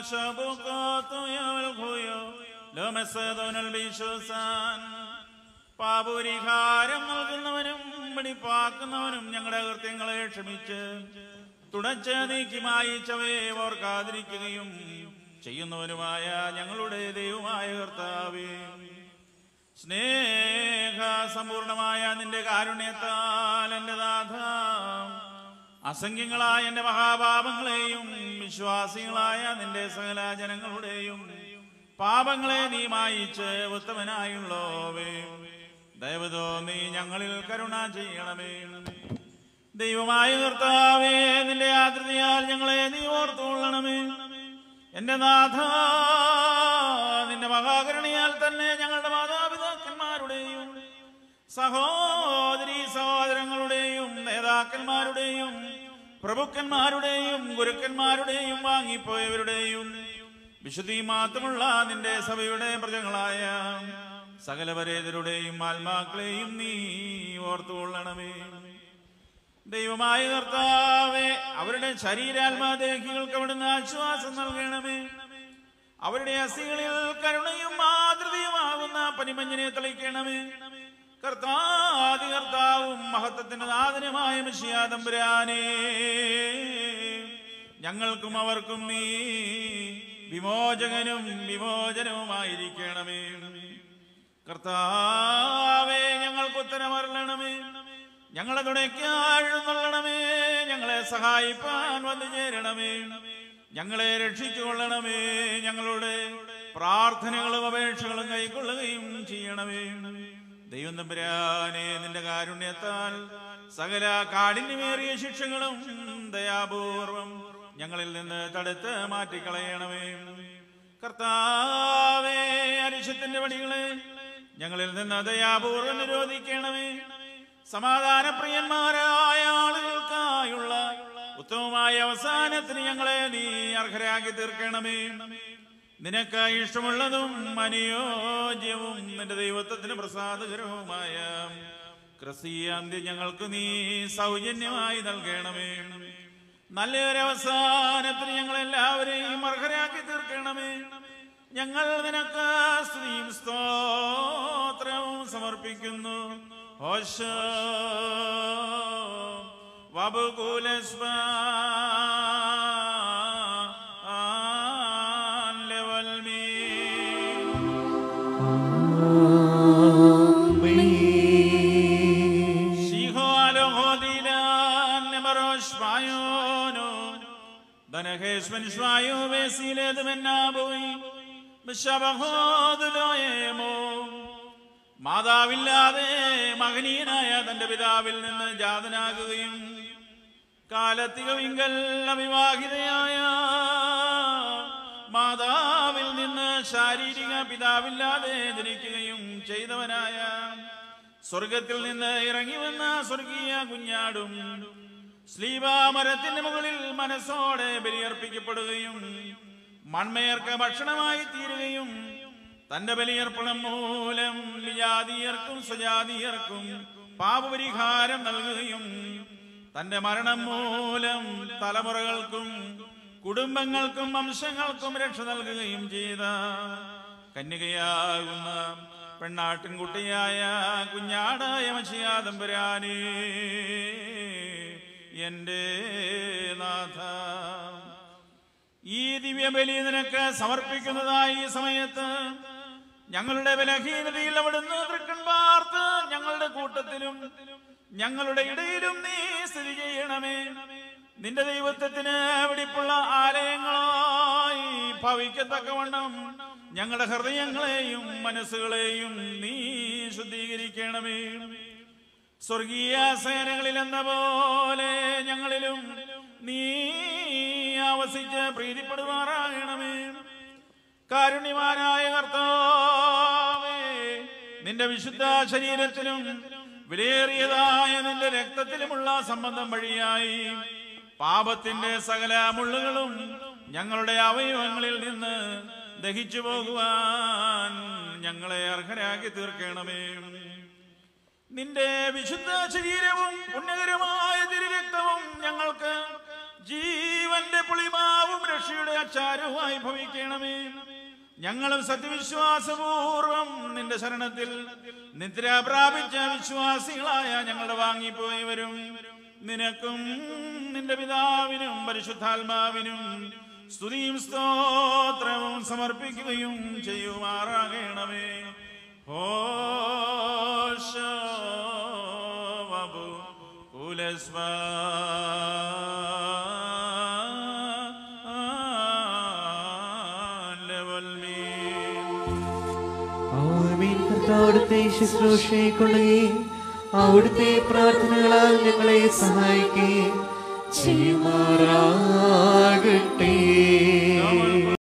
شبقات يلغيو لمسدون البيشوسان പാപപരിഹാരം നൽകുന്നവനും വെടിപ്പാക്കുന്നവനും ഞങ്ങളുടെ കൃത്യങ്ങളെ ക്ഷമിച്ച് തുടച്ച് നീക്കി മായിച്ചവയെ ഓർക്കാതിരിക്കുകയും ചെയ്യുന്നവനുമായ ഞങ്ങളുടെ ദൈവമായ കർത്താവേ സ്നേഹ സമ്പൂർണമായ നിന്റെ കാരുണ്യത്താൽ എൻ്റെ നാഥ അസംഖ്യങ്ങളായ എൻ്റെ മഹാപാപങ്ങളെയും വിശ്വാസികളായ നിന്റെ സകല ജനങ്ങളുടെയും പാപങ്ങളെ നീ മായിച്ച് ഉത്തമനായുള്ളോവേ ദയവതോ നീ ഞങ്ങളിൽ കരുണ ചെയ്യണമേ ദൈവമായ കർത്താവേ നിന്റെ ആതൃതയാൽ ഞങ്ങളെ നീ ഓർത്തുകൊള്ളണമേ എന്റെ നാഥ നിന്റെ മഹാകരുണയാൽ തന്നെ ഞങ്ങളുടെ മാതാപിതാക്കന്മാരുടെയും സഹോദരി സഹോദരങ്ങളുടെയും നേതാക്കന്മാരുടെയും പ്രഭുക്കന്മാരുടെയും ഗുരുക്കന്മാരുടെയും വാങ്ങിപ്പോയവരുടെയും വിശുദ്ധി മാത്രമുള്ള നിന്റെ സഭയുടെ പ്രജകളായ സകലപരേതരുടെയും ആത്മാക്കളെയും നീ ഓർത്തുകൊള്ളണമേ ദൈവമായ കർത്താവെ അവരുടെ ശരീരാത്മാദേഹികൾക്ക് അവിടുന്ന് ആശ്വാസം നൽകണമേ അവരുടെ അസ്ഥികളിൽ കരുണയും മാതൃതയുമാകുന്ന പനിമഞ്ഞിനെ തെളിക്കണമേ കർത്താതി കർത്താവും മഹത്വത്തിന്റെ നാഥനുമായ മിഷിയാതമ്പുരാനേ ഞങ്ങൾക്കും അവർക്കും നീ വിമോചകനും വിമോചനവുമായിരിക്കണമേ കർത്താവേ ഞങ്ങൾക്ക് ഉത്തരമരളണമേ ഞങ്ങളെ തുണയ്ക്കാഴുന്നള്ളണമേ ഞങ്ങളെ സഹായിപ്പാൻ വന്നു ചേരണമേ ഞങ്ങളെ രക്ഷിച്ചുകൊള്ളണമേ ഞങ്ങളുടെ പ്രാർത്ഥനകളും അപേക്ഷകളും കൈക്കൊള്ളുകയും ചെയ്യണമേ ദൈവം തമ്പുരാനെ നിന്റെ കാരുണ്യത്താൽ സകല കാഠിന്യമേറിയ ശിക്ഷകളും ദയാപൂർവം ഞങ്ങളിൽ നിന്ന് തടുത്ത് മാറ്റിക്കളയണമേ കർത്താവേ അരിശത്തിന്റെ വടികളെ ഞങ്ങളിൽ നിന്ന് ദയാപൂർവം നിരോധിക്കണമേ സമാധാനപ്രിയന്മാരായ ആളുകൾക്കായുള്ള ഉത്തമമായ അവസാനത്തിന് ഞങ്ങളെ നീ അർഹരാക്കി തീർക്കണമേ നിനക്ക് ഇഷ്ടമുള്ളതും അനുയോജ്യവും നിന്റെ ദൈവത്വത്തിന് പ്രസാദകരവുമായ ക്രിസ്തീയാന്ത്യം ഞങ്ങൾക്ക് നീ സൗജന്യമായി നൽകണമേ നല്ലൊരു അവസാനത്തിന് ഞങ്ങൾ എല്ലാവരെയും അർഹരാക്കി തീർക്കണമേ ഞങ്ങൾ നിനക്ക് സ്ത്രീയും സ്തോത്രവും സമർപ്പിക്കുന്നു ഹോശ വബുകുലസ്മ ദനഹേശ്വൻ ശ്വായോ വേസിലേത് മെന്നാപോയി ബിഷബഹോദുലോയേമോ മാതാവില്ലാതെ മഹനീയനായ തന്റെ പിതാവിൽ നിന്ന് ജാതനാകുകയും കാലത്തികവിങ്കൽ അവിവാഹിതയായ മാതാവിൽ നിന്ന് ശാരീരിക പിതാവില്ലാതെ ജനിക്കുകയും ചെയ്തവനായ സ്വർഗത്തിൽ നിന്ന് ഇറങ്ങി വന്ന സ്വർഗീയ കുഞ്ഞാടും ശ്ലീവാമരത്തിന്റെ മുകളിൽ മനസ്സോടെ ബലിയർപ്പിക്കപ്പെടുകയും മൺമയർക്ക് ഭക്ഷണമായി തീരുകയും തന്റെ ബലിയർപ്പണം മൂലം വിജാതീയർക്കും സ്വജാതീയർക്കും പാപപരിഹാരം നൽകുകയും തന്റെ മരണം മൂലം തലമുറകൾക്കും കുടുംബങ്ങൾക്കും വംശങ്ങൾക്കും രക്ഷ നൽകുകയും ചെയ്ത കന്യകയാകുന്ന പെണ്ണാട്ടിൻകുട്ടിയായ കുഞ്ഞാടായ മഷിയാദംബരാനേ എന്റെ നാഥ ഈ ദിവ്യബലി നിനക്ക് സമർപ്പിക്കുന്നതായി ഈ സമയത്ത് ഞങ്ങളുടെ ബലഹീനതയിൽ അവിടുന്ന് തൃക്കൺ പാർത്ത് ഞങ്ങളുടെ കൂട്ടത്തിലും ഞങ്ങളുടെ ഇടയിലും നീ സ്ഥിതി ചെയ്യണമേ നിന്റെ ദൈവത്വത്തിന് വെടിപ്പുള്ള ആലയങ്ങളായി ഭവിക്കത്തക്കവണ്ണം ഞങ്ങളുടെ ഹൃദയങ്ങളെയും മനസ്സുകളെയും നീ ശുദ്ധീകരിക്കണമേ സ്വർഗീയ സേനകളിൽ എന്ന പോലെ ഞങ്ങളിലും നീ ആവസിച്ച് പ്രീതിപ്പെടുമാറാകണമേ കാരുണ്യവാനായ കർത്താവേ നിന്റെ വിശുദ്ധ ശരീരത്തിലും വിലയേറിയതായ നിന്റെ രക്തത്തിലുമുള്ള സംബന്ധം വഴിയായി പാപത്തിന്റെ സകല മുള്ളുകളും ഞങ്ങളുടെ അവയവങ്ങളിൽ നിന്ന് ദഹിച്ചു പോകുവാൻ ഞങ്ങളെ അർഹരാക്കി തീർക്കണമേ നിന്റെ വിശുദ്ധ ശരീരവും പുണ്യകരമായ തിരുരക്തവും ഞങ്ങൾക്ക് ജീവന്റെ പുളിമാവും രക്ഷ രക്ഷയുടെ അച്ചാരവുമായി ഭവിക്കണമേ ഞങ്ങളും സത്യവിശ്വാസപൂർവം നിന്റെ ശരണത്തിൽ നിദ്ര പ്രാപിച്ച വിശ്വാസികളായ ഞങ്ങളുടെ വാങ്ങിപ്പോയവരും നിനക്കും നിന്റെ പിതാവിനും പരിശുദ്ധാത്മാവിനും സ്തുതിയും സ്തോത്രവും സമർപ്പിക്കുകയും ചെയ്യുമാറാകണമേ ഹോശോ വബു കുലസ്വാ ആമീൻ കർത്താവിടുത്തെ ശുശ്രൂഷയെ കൊള്ളുകയും അവിടുത്തെ പ്രാർത്ഥനകളാൽ ഞങ്ങളെ സഹായിക്കുകയും ചെയ്യുമാറാകട്ടെ